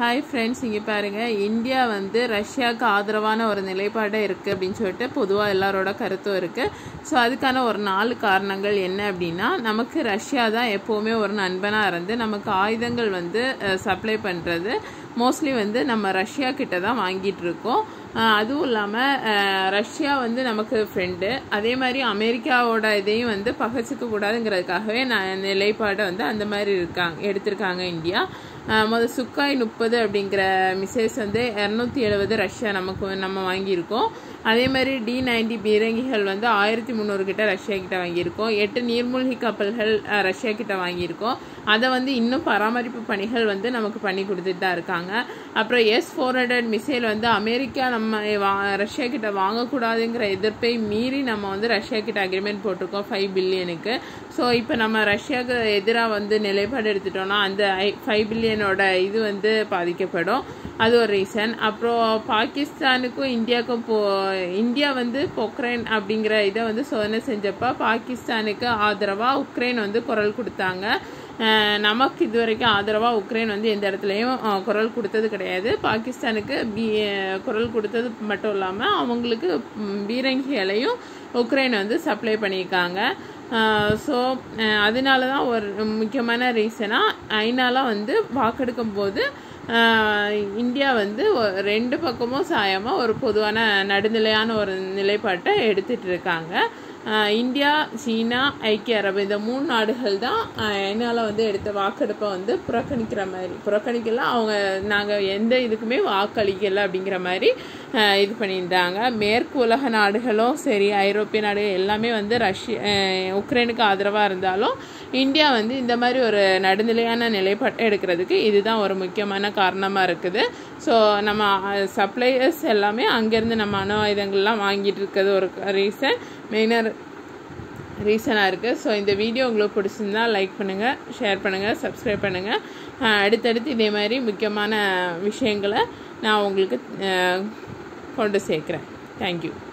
hi friends இங்கே பாருங்கள் India வந்து ரஷ்யாவுக்கு ஆதரவான ஒரு நிலைப்பாடு இருக்குது அப்படின்னு சொல்லிட்டு பொதுவாக எல்லாரோட கருத்தும் இருக்குது ஸோ அதுக்கான ஒரு நாலு காரணங்கள் என்ன அப்படின்னா நமக்கு ரஷ்யா தான் எப்போவுமே ஒரு நண்பனாக இருந்து நமக்கு ஆயுதங்கள் வந்து சப்ளை பண்ணுறது மோஸ்ட்லி வந்து நம்ம ரஷ்யா கிட்ட தான் வாங்கிட்டு இருக்கோம் அஹ் அதுவும் இல்லாமல் ரஷ்யா வந்து நமக்கு ஃப்ரெண்டு அதே மாதிரி அமெரிக்காவோட இதையும் வந்து பகச்சிக்க கூடாதுங்கிறதுக்காகவே நான் நிலைப்பாடை வந்து அந்த மாதிரி இருக்காங்க எடுத்திருக்காங்க இந்தியா அஹ் முத சுக்காய் முப்பது அப்படிங்கிற மிசைல்ஸ் வந்து இரநூத்தி எழுபது ரஷ்யா நமக்கு நம்ம வாங்கியிருக்கோம் அதே மாதிரி டி நைன்டி பீரங்கிகள் வந்து ஆயிரத்தி முந்நூறு கிட்ட ரஷ்யா கிட்ட வாங்கியிருக்கோம் எட்டு நீர்மூழ்கி கப்பல்கள் அஹ், ரஷ்யா கிட்ட வாங்கியிருக்கோம் அதை வந்து இன்னும் பராமரிப்பு பணிகள் வந்து நமக்கு பண்ணி கொடுத்துட்டு தான் இருக்காங்க அப்புறம் எஸ் ஃபோர் ஹண்ட்ரட் மிசைல் வந்து அமெரிக்கா நம்ம வா ரஷ்யா கிட்ட வாங்கக்கூடாதுங்கிற எதிர்ப்பை மீறி நம்ம வந்து ரஷ்யா கிட்ட அக்ரிமெண்ட் போட்டிருக்கோம் ஃபைவ் பில்லியனுக்கு ஸோ இப்போ நம்ம ரஷ்யாவுக்கு எதிராக வந்து நிலைப்பாடு எடுத்துட்டோம்னா அந்த ஃபைவ் பில்லியனோட இது வந்து பாதிக்கப்படும் அது ஒரு ரீசன் அப்புறம் பாகிஸ்தானுக்கும் இந்தியாவுக்கும் போ இந்தியா வந்து பொக்ரைன் அப்படிங்கிற இதை வந்து சோதனை செஞ்சப்போ பாகிஸ்தானுக்கு ஆதரவாக உக்ரைன் வந்து குரல் கொடுத்தாங்க அஹ் நமக்கு இது வரைக்கும் ஆதரவாக உக்ரைன் வந்து எந்த இடத்துலையும் அஹ், குரல் கொடுத்தது கிடையாது பாகிஸ்தானுக்கு பி குரல் கொடுத்தது மட்டும் இல்லாமல் அவங்களுக்கு ம், பீரங்கிகளையும் உக்ரைன் வந்து சப்ளை பண்ணியிருக்காங்க ஸோ அதனால தான் ஒரு முக்கியமான ரீசனாக ஐநாலாம் வந்து வாக்கெடுக்கும் போது ஆஹ் இந்தியா வந்து ஒ- ரெண்டு பக்கமும் சாயாமல் ஒரு பொதுவான நடுநிலையான ஒரு நிலைப்பாட்டை எடுத்துட்டு இருக்காங்க ஆஹ் இந்தியா சீனா ஐக்கிய அரபு இந்த மூணு நாடுகள் தான் என்னால் வந்து எடுத்த வாக்கெடுப்பை வந்து புறக்கணிக்கிற மாதிரி புறக்கணிக்கல அவங்க நாங்கள் எந்த இதுக்குமே வாக்களிக்கல அப்படிங்கிற மாதிரி ஆஹ் இது பண்ணியிருந்தாங்க மேற்கு உலக நாடுகளும் சரி ஐரோப்பிய நாடுகள் எல்லாமே வந்து ரஷ்ய ஆஹ் உக்ரைனுக்கு ஆதரவாக இருந்தாலும் இந்தியா வந்து இந்த மாதிரி ஒரு நடுநிலையான நிலைப்பாட்டை எடுக்கிறதுக்கு இதுதான் ஒரு முக்கியமான காரணமாக இருக்குது ஸோ நம்ம சப்ளையர்ஸ் எல்லாமே அங்கேருந்து நம்ம அணு ஆயுதங்கள்லாம் வாங்கிட்டு இருக்கிறது ஒரு ரீசன் மெயினாக ரீசனாக இருக்குது ஸோ இந்த வீடியோ உங்களுக்கு பிடிச்சிருந்தா லைக் பண்ணுங்கள் ஷேர் பண்ணுங்கள் சப்ஸ்கிரைப் பண்ணுங்கள் அடுத்தடுத்து இதே மாதிரி முக்கியமான விஷயங்களை நான் உங்களுக்கு அஹ், கொண்டு சேர்க்குறேன் தேங்க்யூ